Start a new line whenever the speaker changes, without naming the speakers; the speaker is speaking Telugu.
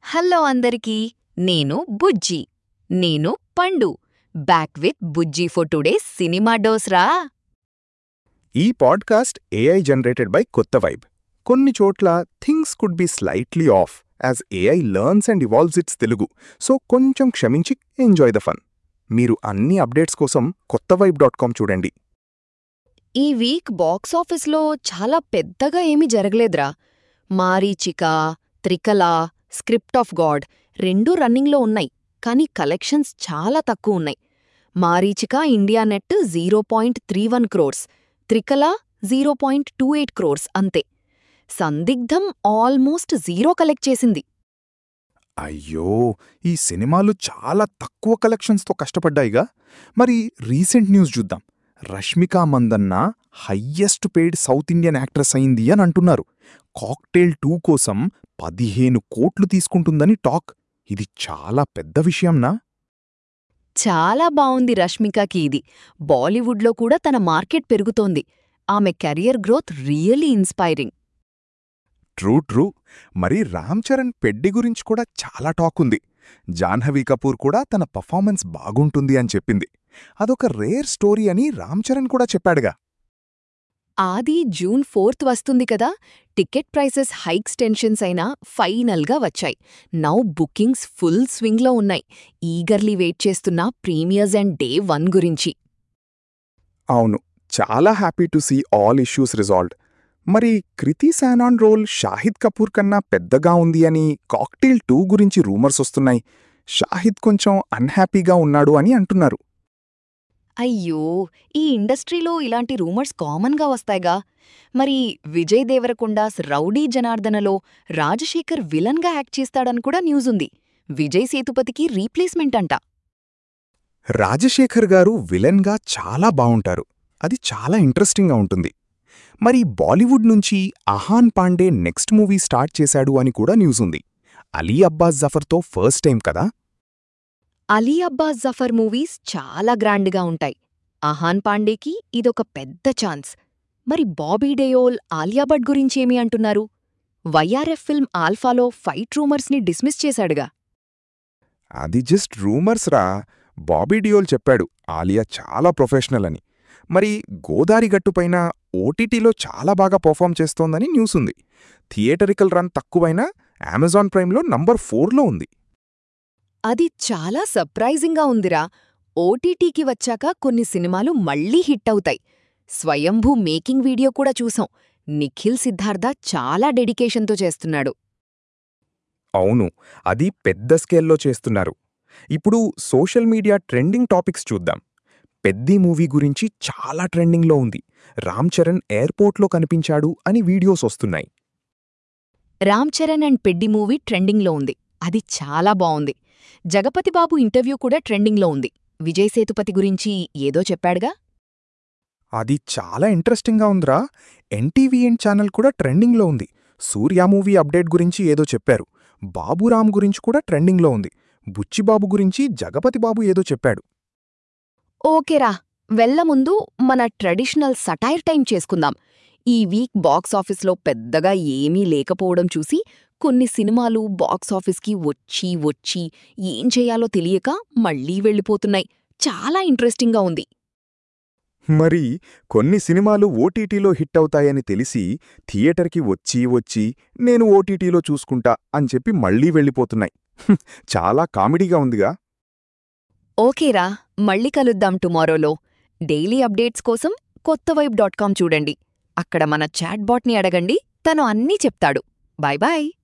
హలో అందరికీ నేను బుజ్జి నేను Pandu back with Bujji for today cinema డోస్రా
ఈ పాడ్కాస్ట్ ఏఐ జనరేటెడ్ బై కొత్త వైబ్ కొన్ని చోట్ల things could be slightly off as AI learns and evolves its Telugu so కొంచెం క్షమించి ఎంజాయ్ ద ఫన్ మీరు అన్ని అప్డేట్స్ కోసం కొత్త వైబ్ డాట్ కామ్ చూడండి
ఈ వీక్ బాక్స్ ఆఫీస్లో చాలా పెద్దగా ఏమీ జరగలేదురా Mareechika Trikala script of God రెండూ రన్నింగ్లో ఉన్నాయి కానీ కలెక్షన్స్ చాలా తక్కువ ఉన్నాయి Mareechika India net zero point three one crores Trikala zero point two eight crores అంతే సందిగ్ధం ఆల్మోస్ట్ జీరో కలెక్ట్ చేసింది
అయ్యో ఈ సినిమాలు చాలా తక్కువ కలెక్షన్స్తో కష్టపడ్డాయిగా మరి రీసెంట్ న్యూస్ చూద్దాం Rashmika Mandanna highest paid south Indian actress అయింది అని అంటున్నారు కాక్టైల్ టూ కోసం పదిహేను కోట్లు తీసుకుంటుందని టాక్ ఇది చాలా పెద్ద విషయంనా
చాలా బావుంది రష్మికకి ఇది బాలీవుడ్లో కూడా తన మార్కెట్ పెరుగుతోంది ఆమె career growth really inspiring
true true మరి రామ్ చరణ్ పెడ్డి గురించి కూడా చాలా టాక్ ఉంది జాహ్నవి కపూర్ కూడా తన పర్ఫార్మెన్స్ బాగుంటుంది అని చెప్పింది అదొక రేర్ స్టోరీ అని రామ్ చరణ్ కూడా చెప్పాడుగా
ఆది జూన్ ఫోర్త్ వస్తుంది కదా టికెట్ ప్రైసెస్ హైక్స్ టెన్షన్స్ అయినా ఫైనల్గా వచ్చాయి నౌ బుకింగ్స్ ఫుల్ స్వింగ్లో ఉన్నాయి ఈగర్లీ వెయిట్ చేస్తున్న ప్రీమియర్స్ అండ్ డే వన్ గురించి
అవును చాలా happy to see all issues resolved మరి కృతి శానాన్ రోల్ షాహిద్ కపూర్ కన్నా పెద్దగా ఉంది అని కాక్టైల్ టూ గురించి రూమర్స్ వస్తున్నాయి షాహిద్ కొంచెం అన్హ్యాపీగా ఉన్నాడు అని అంటున్నారు
అయ్యో ఈ ఇండస్ట్రీలో ఇలాంటి రూమర్స్ కామన్గా వస్తాయిగా మరి విజయ్ దేవరకొండాస్ రౌడీ జనార్దనలో రాజశేఖర్ విలన్గా యాక్ట్ చేస్తాడని కూడా న్యూస్ ఉంది విజయ్ సేతుపతికి రీప్లేస్మెంట్ అంట
రాజశేఖర్ గారు విలన్గా చాలా బావుంటారు అది చాలా ఇంట్రెస్టింగ్గా ఉంటుంది మరి బాలీవుడ్ నుంచి Ahaan Panday next movie start చేశాడు అని కూడా న్యూస్ ఉంది అలీ అబ్బాస్ జఫర్తో ఫస్ట్ టైం కదా
అలీ అబ్బాస్ జఫర్ మూవీస్ చాలా గ్రాండ్గా ఉంటాయి అహాన్ పాండేకి ఇదొక పెద్ద ఛాన్స్ మరి బాబీ డేయోల్ ఆలియా భట్ గురించేమి అంటున్నారు వైఆర్ఎఫ్ ఫిల్మ్ ఆల్ఫాలో ఫైట్ రూమర్స్ని డిస్మిస్ చేశాడుగా
అది జస్ట్ రూమర్స్ రా బాబీ డియోల్ చెప్పాడు ఆలియా చాలా ప్రొఫెషనల్ అని మరి గోదారి గట్టుపైన ఓటీటీలో చాలా బాగా పర్ఫామ్ చేస్తోందని న్యూస్ ఉంది థియేటరికల్ రన్ తక్కువైనా అమెజాన్ ప్రైమ్లో నంబర్ ఫోర్లో ఉంది
అది చాలా సర్ప్రైజింగ్గా ఉందిరా ఓటీటీకి వచ్చాక కొన్ని సినిమాలు మళ్ళీ హిట్ అవుతాయి స్వయంభూ మేకింగ్ వీడియో కూడా చూసాం నిఖిల్ సిద్ధార్థ చాలా డెడికేషన్తో చేస్తున్నాడు
అవును అది పెద్ద స్కేల్లో చేస్తున్నారు ఇప్పుడు సోషల్ మీడియా ట్రెండింగ్ టాపిక్స్ చూద్దాం పెద్ది మూవీ గురించి చాలా ట్రెండింగ్లో ఉంది రామ్ చరణ్ ఎయిర్పోర్ట్లో కనిపించాడు అని వీడియోస్ వస్తున్నాయి
రామ్ చరణ్ అండ్ పెడ్డి మూవీ ట్రెండింగ్లో ఉంది అది చాలా బావుంది జగపతిబాబు ఇంటర్వ్యూ కూడా ట్రెండింగ్లో ఉంది విజయ్ సేతుపతి గురించి ఏదో చెప్పాడుగా
అది చాలా ఇంట్రెస్టింగ్గా ఉందిరా ఎన్టీవీఎన్ ఛానల్ కూడా ట్రెండింగ్లో ఉంది సూర్య మూవీ అప్డేట్ గురించి ఏదో చెప్పారు బాబురామ్ గురించి కూడా ట్రెండింగ్లో ఉంది బుచ్చిబాబు గురించి జగపతిబాబు ఏదో చెప్పాడు
ఓకేరా వెళ్ల ముందు మన ట్రెడిషనల్ సటైర్ టైం చేసుకుందాం ఈ వీక్ బాక్స్ ఆఫీస్లో పెద్దగా ఏమీ లేకపోవడం చూసి కొన్ని సినిమాలు బాక్స్ ఆఫీస్కి వచ్చి వచ్చి ఏం చేయాలో తెలియక మళ్ళీ వెళ్ళిపోతున్నాయి చాలా ఇంట్రెస్టింగ్గా ఉంది
మరి కొన్ని సినిమాలు ఓటీటీలో హిట్ అవుతాయని తెలిసి థియేటర్కి వచ్చి వచ్చి నేను ఓటీటీలో చూసుకుంటా అని చెప్పి మళ్ళీ వెళ్ళిపోతున్నాయి హ్మ్, చాలా కామెడీగా ఉందిగా
ఓకేరా మళ్ళీ కలుద్దాం టుమారోలో డైలీ అప్డేట్స్ కోసం కొత్త వైబ్ డాట్ కామ్ చూడండి అక్కడ మన చాట్బాట్ని అడగండి తను అన్నీ చెప్తాడు బాయ్ బాయ్